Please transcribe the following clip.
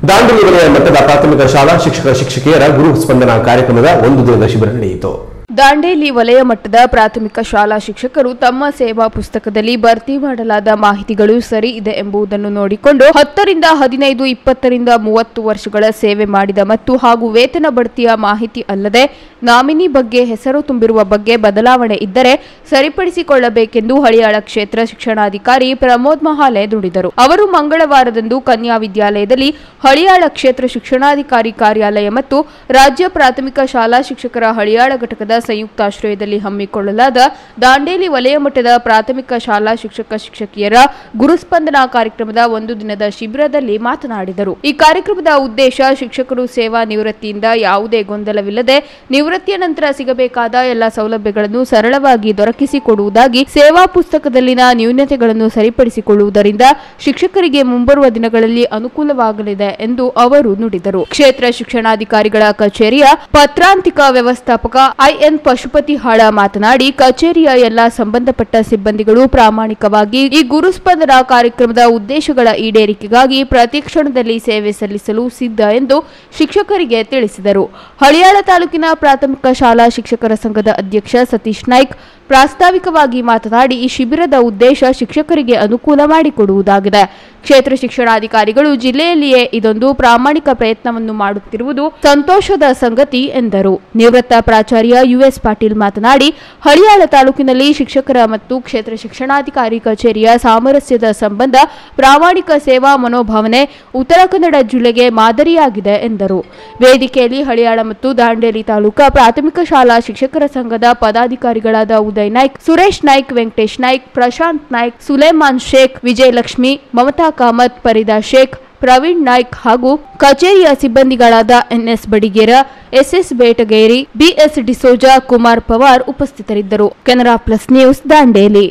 ದಾಂಡೇಲಿ ವಲಯ ಮಟ್ಟದ ಪ್ರಾಥಮಿಕ ಶಾಲಾ ಶಿಕ್ಷಕ ಶಿಕ್ಷಕಿಯರ ಗುರು ಸ್ಪಂದನ ಕಾರ್ಯಕ್ರಮದ ಒಂದು ದಿನದ ಶಿಬಿರ ನಡೆಯಿತು ದಾಂಡೇಲಿ ವಲಯ ಮಟ್ಟದ ಪ್ರಾಥಮಿಕ ಶಾಲಾ ಶಿಕ್ಷಕರು ತಮ್ಮ ಸೇವಾ ಪುಸ್ತಕದಲ್ಲಿ ಭರ್ತಿ ಮಾಡಲಾದ ಮಾಹಿತಿಗಳು ಸರಿ ಇದೆ ಎಂಬುದನ್ನು ನೋಡಿಕೊಂಡು ಹತ್ತರಿಂದ ಹದಿನೈದು ಇಪ್ಪತ್ತರಿಂದ ಮೂವತ್ತು ವರ್ಷಗಳ ಸೇವೆ ಮಾಡಿದ ಮತ್ತು ಹಾಗೂ ವೇತನ ಬಡ್ತಿಯ ಮಾಹಿತಿ ಅಲ್ಲದೆ ನಾಮಿನಿ ಬಗ್ಗೆ ಹೆಸರು ತುಂಬಿರುವ ಬಗ್ಗೆ ಬದಲಾವಣೆ ಇದ್ದರೆ ಸರಿಪಡಿಸಿಕೊಳ್ಳಬೇಕೆಂದು ಹಳಿಯಾಳ ಕ್ಷೇತ್ರ ಶಿಕ್ಷಣಾಧಿಕಾರಿ ಪ್ರಮೋದ್ ಮಹಾಲೆ ನುಡಿದರು ಅವರು ಮಂಗಳವಾರದಂದು ಕನ್ಯಾ ವಿದ್ಯಾಲಯದಲ್ಲಿ ಹಳಿಯಾಳ ಕ್ಷೇತ್ರ ಶಿಕ್ಷಣಾಧಿಕಾರಿ ಕಾರ್ಯಾಲಯ ಮತ್ತು ರಾಜ್ಯ ಪ್ರಾಥಮಿಕ ಶಾಲಾ ಶಿಕ್ಷಕರ ಹಳಿಯಾಳ ಘಟಕದ ಸಂಯುಕ್ತಾಶ್ರಯದಲ್ಲಿ ಹಮ್ಮಿಕೊಳ್ಳಲಾದ ದಾಂಡೇಲಿ ವಲಯ ಮಟ್ಟದ ಪ್ರಾಥಮಿಕ ಶಾಲಾ ಶಿಕ್ಷಕ ಶಿಕ್ಷಕಿಯರ ಗುರುಸ್ಪಂದನಾ ಕಾರ್ಯಕ್ರಮದ ಒಂದು ದಿನದ ಶಿಬಿರದಲ್ಲಿ ಮಾತನಾಡಿದರು ಈ ಕಾರ್ಯಕ್ರಮದ ಉದ್ದೇಶ ಶಿಕ್ಷಕರು ಸೇವಾ ನಿವೃತ್ತಿಯಿಂದ ಯಾವುದೇ ಗೊಂದಲವಿಲ್ಲದೆ ನಿವೃತ್ತಿಯ ನಂತರ ಸಿಗಬೇಕಾದ ಎಲ್ಲ ಸೌಲಭ್ಯಗಳನ್ನು ಸರಳವಾಗಿ ದೊರಕಿಸಿಕೊಡುವುದಾಗಿ ಸೇವಾ ಪುಸ್ತಕದಲ್ಲಿನ ನ್ಯೂನತೆಗಳನ್ನು ಸರಿಪಡಿಸಿಕೊಳ್ಳುವುದರಿಂದ ಶಿಕ್ಷಕರಿಗೆ ಮುಂಬರುವ ದಿನಗಳಲ್ಲಿ ಅನುಕೂಲವಾಗಲಿದೆ ಎಂದು ಅವರು ನುಡಿದರು ಕ್ಷೇತ್ರ ಶಿಕ್ಷಣಾಧಿಕಾರಿಗಳ ಕಚೇರಿಯ ಪತ್ರಾಂತಿಕ ವ್ಯವಸ್ಥಾಪಕ ಐಎನ್ ಪಶುಪತಿ ಹಾಳ ಮಾತನಾಡಿ ಕಚೇರಿಯ ಎಲ್ಲಾ ಸಂಬಂಧಪಟ್ಟ ಸಿಬ್ಬಂದಿಗಳು ಪ್ರಾಮಾಣಿಕವಾಗಿ ಈ ಗುರುಸ್ಪಂದನ ಕಾರ್ಯಕ್ರಮದ ಉದ್ದೇಶಗಳ ಈಡೇರಿಕೆಗಾಗಿ ಪ್ರತಿ ಕ್ಷಣದಲ್ಲಿ ಸೇವೆ ಸಲ್ಲಿಸಲು ಸಿದ್ಧ ಎಂದು ಶಿಕ್ಷಕರಿಗೆ ತಿಳಿಸಿದರು ಹಳಿಯಾಳ ತಾಲೂಕಿನ ಪ್ರಾಥಮಿಕ ಶಾಲಾ ಶಿಕ್ಷಕರ ಸಂಘದ ಅಧ್ಯಕ್ಷ ಸತೀಶ್ ನಾಯ್ಕ್ ಪ್ರಾಸ್ತಾವಿಕವಾಗಿ ಮಾತನಾಡಿ ಈ ಶಿಬಿರದ ಉದ್ದೇಶ ಶಿಕ್ಷಕರಿಗೆ ಅನುಕೂಲ ಮಾಡಿಕೊಡುವುದಾಗಿದೆ ಕ್ಷೇತ್ರ ಶಿಕ್ಷಣಾಧಿಕಾರಿಗಳು ಜಿಲ್ಲೆಯಲ್ಲಿಯೇ ಇದೊಂದು ಪ್ರಾಮಾಣಿಕ ಪ್ರಯತ್ನವನ್ನು ಮಾಡುತ್ತಿರುವುದು ಸಂತೋಷದ ಸಂಗತಿ ಎಂದರು ನಿವೃತ್ತ ಪ್ರಾಚಾರ್ಯ ಯುಎಸ್ ಪಾಟೀಲ್ ಮಾತನಾಡಿ ಹಳಿಯಾಳ ತಾಲೂಕಿನಲ್ಲಿ ಶಿಕ್ಷಕರ ಮತ್ತು ಕ್ಷೇತ್ರ ಶಿಕ್ಷಣಾಧಿಕಾರಿ ಕಚೇರಿಯ ಸಾಮರಸ್ಯದ ಸಂಬಂಧ ಪ್ರಾಮಾಣಿಕ ಸೇವಾ ಮನೋಭಾವನೆ ಉತ್ತರ ಕನ್ನಡ ಜಿಲ್ಲೆಗೆ ಮಾದರಿಯಾಗಿದೆ ಎಂದರು ವೇದಿಕೆಯಲ್ಲಿ ಹಳಿಯಾಳ ಮತ್ತು ದಾಂಡೇಲಿ ತಾಲೂಕಾ ಪ್ರಾಥಮಿಕ ಶಾಲಾ ಶಿಕ್ಷಕರ ಸಂಘದ ಪದಾಧಿಕಾರಿಗಳಾದ ಉದಯ್ ನಾಯ್ಕ್ ಸುರೇಶ್ ನಾಯ್ಕ್ ವೆಂಕಟೇಶ್ ನಾಯ್ಕ್ ಪ್ರಶಾಂತ್ ನಾಯ್ಕ್ ಸುಲೇಮಾನ್ ಶೇಖ್ ವಿಜಯಲಕ್ಷ್ಮಿ ಮಮತಾ ಕಾಮತ್ ಫರೀದಾ ಶೇಖ್ ಪ್ರವೀಣ್ ನಾಯ್ಕ್ ಹಾಗೂ ಕಚೇರಿಯ ಸಿಬ್ಬಂದಿಗಳಾದ NS Badiger SS Betageri BS D'Souza Kumar Pawar ಉಪಸ್ಥಿತರಿದ್ದರು ಕೆನರಾ ಪ್ಲಸ್ ನ್ಯೂಸ್ ದಾಂಡೇಲಿ